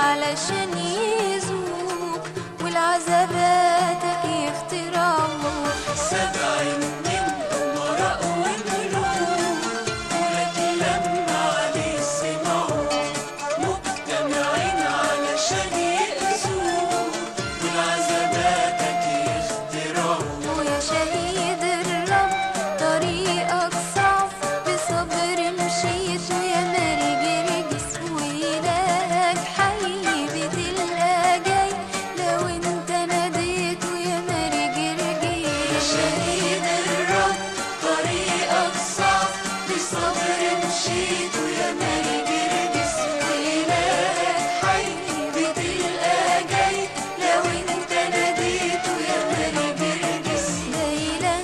علشان يزوق والعذاباتك يخترعوا سبعين من أمراء وملوك ولاد لما عليه سمعوا مجتمعين علشان يأذوك والعذاباتك يخترعوا ويا شهيد الرب طريقك صعب بصبر مشيت ويا ماري جرجس وإلهك حي بتلقى جاي لو انت ناديت ويا ماري جرجس شهيد الرب طريقك صعب بصبر مشيت ويا مالي جرجس وإلهك حي بتلقى جاي لو انت ناديت ويا مالي جرجس ليلى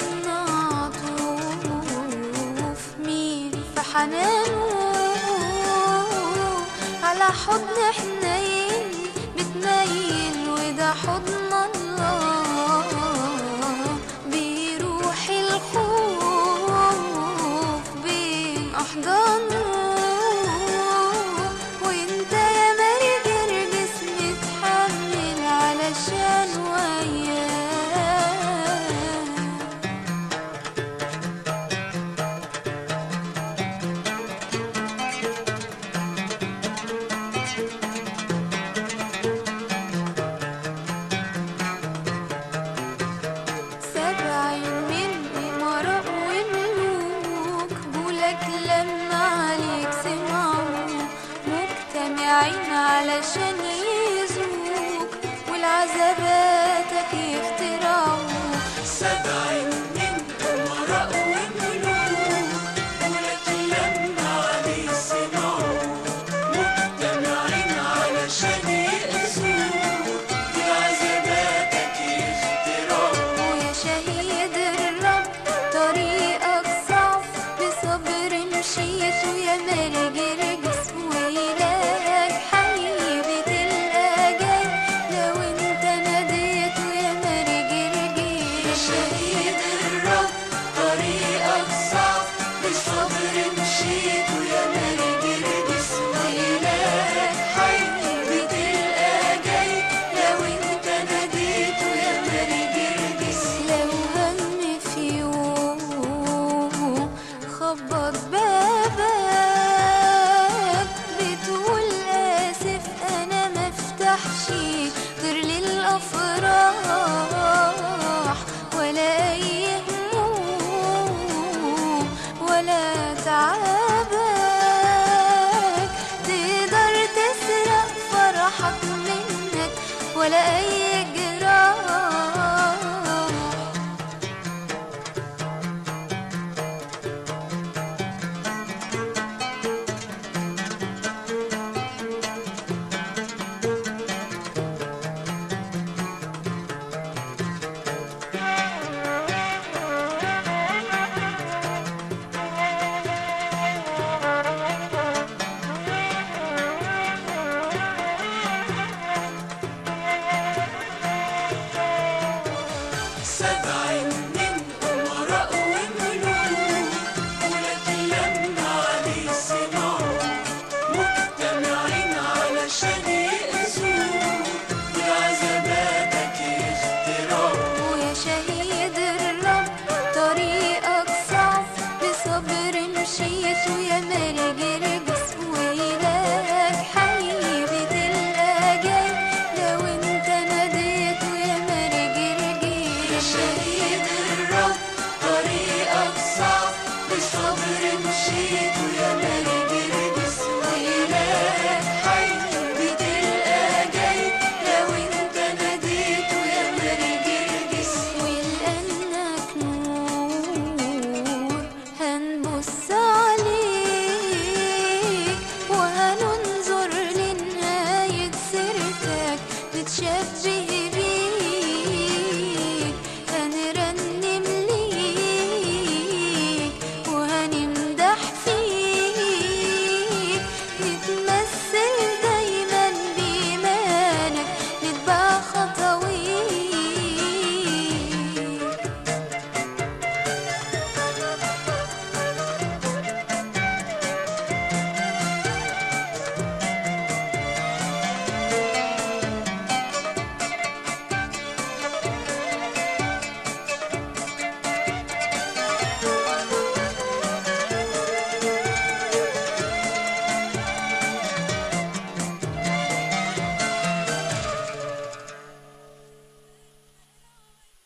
عطوف مين في حنانه على حضن حنين بتميل وده حضن الله بيروح الخوف بين أحضانه وانت يا ماري جرجس متحمل علشان وياه سبعين من إمراء وملوك بولك لما عليك سمعوا مجتمعين علشان يزوك والعذاباتك يخترعوا سبعين من أمراء وملوك ولاد لما عليه سمعوا مجتمعين علشان يأذوك والعذاباتك يخترعوا ويا شهيد الرب طريقك صعب بصبر مشيت ويا مالي جرجس وإلهك حي بتلقى جاي لو انت ناديت ويا مالي جرجس شهيد الرب طريقك صعب بصبر مشيت ويا مالي جرجس وإلهك حي بتلقى جاي لو انت ناديت ويا مالي جرجس لو هم في يوم خبط بابك بتقول آسف أنا مفتحش غير للأفراح ولا أي هموم ولا تعبك تقدر تسرق فرحك منك ولا أي جراح سبعين من أمراء وملوك ولاد لما عليه سمعوا مجتمعين علشان يأذوك والعذاباتك يخترعوا ويا شهيد